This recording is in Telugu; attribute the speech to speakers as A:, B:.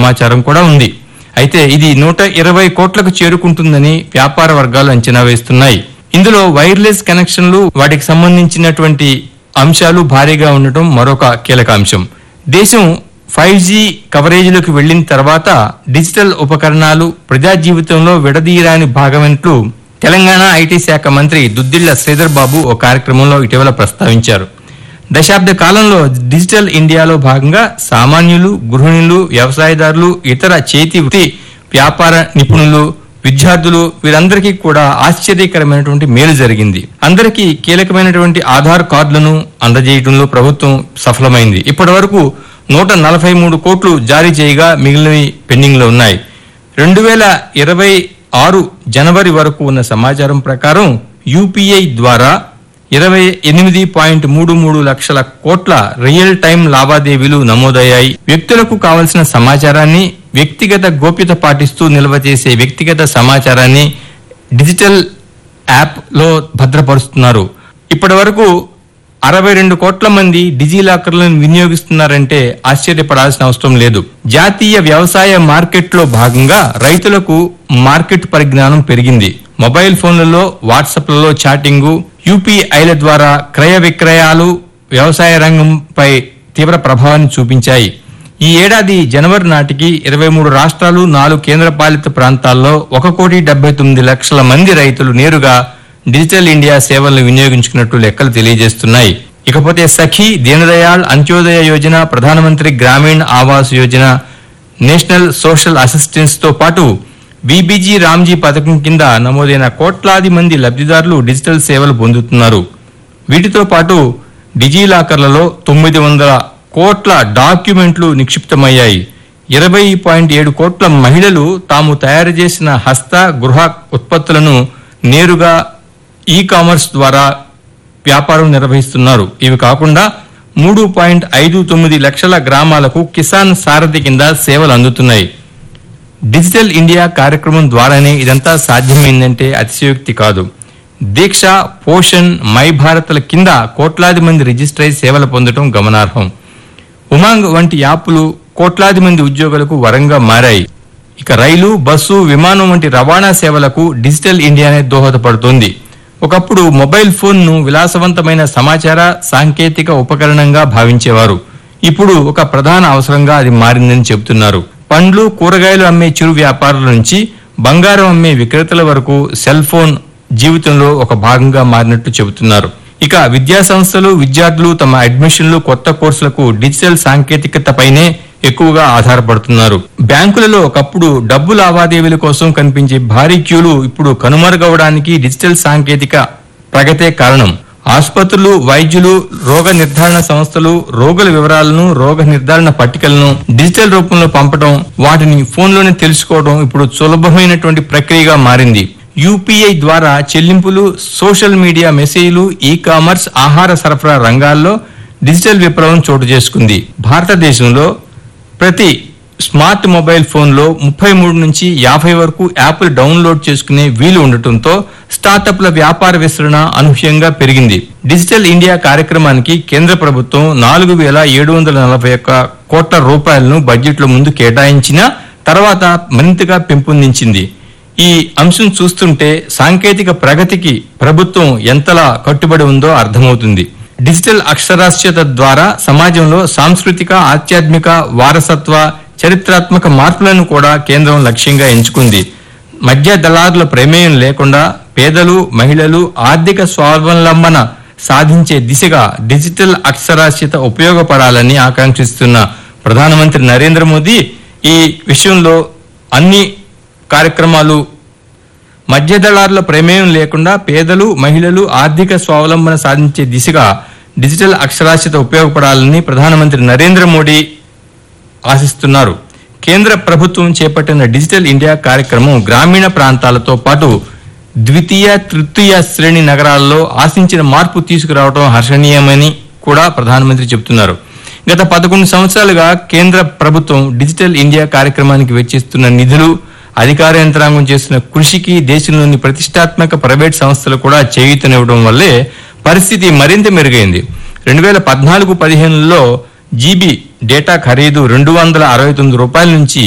A: సమాచారం కూడా ఉంది అయితే ఇది నూట ఇరవై కోట్లకు చేరుకుంటుందని వ్యాపార వర్గాలు అంచనా వేస్తున్నాయి ఇందులో వైర్లెస్ కనెక్షన్లు వాటికి సంబంధించినటువంటి అంశాలు భారీగా ఉండటం మరొక కీలక అంశం దేశం ఫైవ్ జీ కవరేజీలోకి వెళ్లిన తర్వాత డిజిటల్ ఉపకరణాలు ప్రజా జీవితంలో విడదీయరాని భాగమైనట్లు తెలంగాణ ఐటీ శాఖ మంత్రి దుద్దిళ్ల శ్రీధర్ బాబు ఓ కార్యక్రమంలో ఇటీవల ప్రస్తావించారు దశాబ్ద కాలంలో డిజిటల్ ఇండియాలో భాగంగా సామాన్యులు గృహిణులు వ్యవసాయదారులు ఇతర చేతి వృత్తి వ్యాపార నిపుణులు విద్యార్థులు వీరందరికీ కూడా ఆశ్చర్యకరమైనటువంటి మేలు జరిగింది అందరికీ కీలకమైనటువంటి ఆధార్ కార్డులను అందజేయడంలో ప్రభుత్వం సఫలమైంది ఇప్పటి వరకు నూట నలభై మూడు కోట్లు జారీ చేయగా మిగిలినవి పెండింగ్ లో ఉన్నాయి రెండు వేల ఇరవై ఆరు జనవరి వరకు ఉన్న సమాచారం ప్రకారం యూపీఐ ద్వారా ఇరవై ఎనిమిది పాయింట్ మూడు మూడు లక్షల కోట్ల రియల్ టైం లావాదేవీలు నమోదయ్యాయి వ్యక్తులకు కావలసిన సమాచారాన్ని వ్యక్తిగత గోప్యత పాటిస్తూ నిల్వ చేసే వ్యక్తిగత సమాచారాన్ని డిజిటల్ యాప్ లో భద్రపరుస్తున్నారు ఇప్పటి వరకు అరవై రెండు కోట్ల మంది డిజిలాకర్లను వినియోగిస్తున్నారంటే ఆశ్చర్యపడాల్సిన అవసరం లేదు జాతీయ వ్యవసాయ మార్కెట్లో భాగంగా రైతులకు మార్కెట్ పరిజ్ఞానం పెరిగింది మొబైల్ ఫోన్లలో వాట్సాప్లలో చాటింగు యూపీఐల ద్వారా క్రయ విక్రయాలు వ్యవసాయ రంగంపై తీవ్ర ప్రభావాన్ని చూపించాయి ఈ ఏడాది జనవరి నాటికి ఇరవై మూడు రాష్ట్రాలు నాలుగు కేంద్రపాలిత ప్రాంతాల్లో ఒక కోటి డెబ్బై తొమ్మిది లక్షల మంది రైతులు నేరుగా డిజిటల్ ఇండియా సేవలను వినియోగించుకున్నట్టు లెక్కలు తెలియజేస్తున్నాయి ఇకపోతే సఖీ Deendayal Antyodaya Yojana Pradhan Mantri Gramin Awas Yojana national social assistance తో పాటు బీబీజీ రామ్జీ పథకం కింద నమోదైన కోట్లాది మంది లబ్ధిదారులు డిజిటల్ సేవలు పొందుతున్నారు వీటితో పాటు డిజిలాకర్లలో తొమ్మిది వందల కోట్ల డాక్యుమెంట్లు నిక్షిప్తమయ్యాయి ఇరవై పాయింట్ ఏడు కోట్ల మహిళలు తాము తయారు చేసిన హస్త గృహ ఉత్పత్తులను నేరుగా ఈ కామర్స్ ద్వారా వ్యాపారం నిర్వహిస్తున్నారు ఇవి కాకుండా మూడు పాయింట్ ఐదు తొమ్మిది లక్షల గ్రామాలకు కిసాన్ సారథి కింద సేవలు అందుతున్నాయి డిజిటల్ ఇండియా కార్యక్రమం ద్వారానే ఇదంతా సాధ్యమైందంటే అతిశయోక్తి కాదు దీక్ష పోషణ్ మై భారత్ల కింద కోట్లాది మంది రిజిస్టర్ అయి సేవలు పొందడం గమనార్హం ఉమాంగ్ వంటి యాప్లు కోట్లాది మంది ఉద్యోగులకు వరంగా మారాయి ఇక రైలు బస్సు విమానం వంటి రవాణా సేవలకు డిజిటల్ ఇండియానే దోహదపడుతోంది ఒకప్పుడు మొబైల్ ఫోన్ ను విలాసవంతమైన సమాచార సాంకేతిక ఉపకరణంగా భావించేవారు ఇప్పుడు ఒక ప్రధాన అవసరంగా అది మారిందని చెబుతున్నారు పండ్లు కూరగాయలు అమ్మే చిరు వ్యాపారుల నుంచి బంగారం అమ్మే విక్రేతల వరకు సెల్ ఫోన్ జీవితంలో ఒక భాగంగా మారినట్టు చెబుతున్నారు ఇక విద్యా సంస్థలు విద్యార్థులు తమ అడ్మిషన్లు కొత్త కోర్సులకు డిజిటల్ సాంకేతికతపైనే ఎక్కువగా ఆధారపడుతున్నారు బ్యాంకులలో ఒకప్పుడు డబ్బు లావాదేవీల కోసం కనిపించే భారీ క్యూలు ఇప్పుడు కనుమరుగవడానికి డిజిటల్ సాంకేతిక ప్రగతే కారణం ఆసుపత్రులు వైద్యులు రోగ నిర్ధారణ సంస్థలు రోగుల వివరాలను రోగ నిర్ధారణ పట్టికలను డిజిటల్ రూపంలో పంపడం వాటిని ఫోన్లోనే తెలుసుకోవడం ఇప్పుడు సులభమైనటువంటి ప్రక్రియగా మారింది యూపీఐ ద్వారా చెల్లింపులు సోషల్ మీడియా మెసేజ్లు ఈ కామర్స్ ఆహార సరఫరా రంగాల్లో డిజిటల్ విప్లవం చోటు చేసుకుంది భారతదేశంలో ప్రతి స్మార్ట్ మొబైల్ ఫోన్లో ముప్పై మూడు నుంచి యాభై వరకు యాప్లు డౌన్లోడ్ చేసుకునే వీలు ఉండటంతో స్టార్టప్ల వ్యాపార విస్తరణ అనూహ్యంగా పెరిగింది డిజిటల్ ఇండియా కార్యక్రమానికి కేంద్ర ప్రభుత్వం నాలుగు వేల ఏడు వందల నలభై ఒక్క కోట్ల రూపాయలను బడ్జెట్లో ముందు కేటాయించిన తర్వాత మరింతగా పెంపొందించింది ఈ అంశం చూస్తుంటే సాంకేతిక ప్రగతికి ప్రభుత్వం ఎంతలా కట్టుబడి ఉందో అర్థమవుతుంది డిజిటల్ అక్షరాస్యత ద్వారా సమాజంలో సాంస్కృతిక ఆధ్యాత్మిక వారసత్వ చరిత్రాత్మక మార్పులను కూడా కేంద్రం లక్ష్యంగా ఎంచుకుంది మధ్య దళారుల ప్రమేయం లేకుండా పేదలు మహిళలు ఆర్థిక స్వావలంబన సాధించే దిశగా డిజిటల్ అక్షరాస్యత ఉపయోగపడాలని ఆకాంక్షిస్తున్న ప్రధానమంత్రి నరేంద్ర మోదీ ఈ విషయంలో అన్ని కార్యక్రమాలు మధ్య దళారుల ప్రమేయం లేకుండా పేదలు మహిళలు ఆర్థిక స్వావలంబన సాధించే దిశగా డిజిటల్ అక్షరాస్యత ఉపయోగపడాలని ప్రధానమంత్రి నరేంద్ర మోడీ ఆశిస్తున్నారు కేంద్ర ప్రభుత్వం చేపట్టిన డిజిటల్ ఇండియా కార్యక్రమం గ్రామీణ ప్రాంతాలతో పాటు ద్వితీయ తృతీయ శ్రేణి నగరాల్లో ఆశించిన మార్పు తీసుకురావడం హర్షణీయమని కూడా ప్రధానమంత్రి చెబుతున్నారు గత పదకొండు సంవత్సరాలుగా కేంద్ర ప్రభుత్వం డిజిటల్ ఇండియా కార్యక్రమానికి వెచ్చిస్తున్న నిధులు అధికార యంత్రాంగం చేస్తున్న కృషికి దేశంలోని ప్రతిష్టాత్మక ప్రైవేట్ సంస్థలు కూడా చేయూతనివ్వడం వల్లే పరిస్థితి మరింత మెరుగైంది రెండు వేల పద్నాలుగు పదిహేనులో జీబీ డేటా ఖరీదు రెండు వందల అరవై తొమ్మిది రూపాయల నుంచి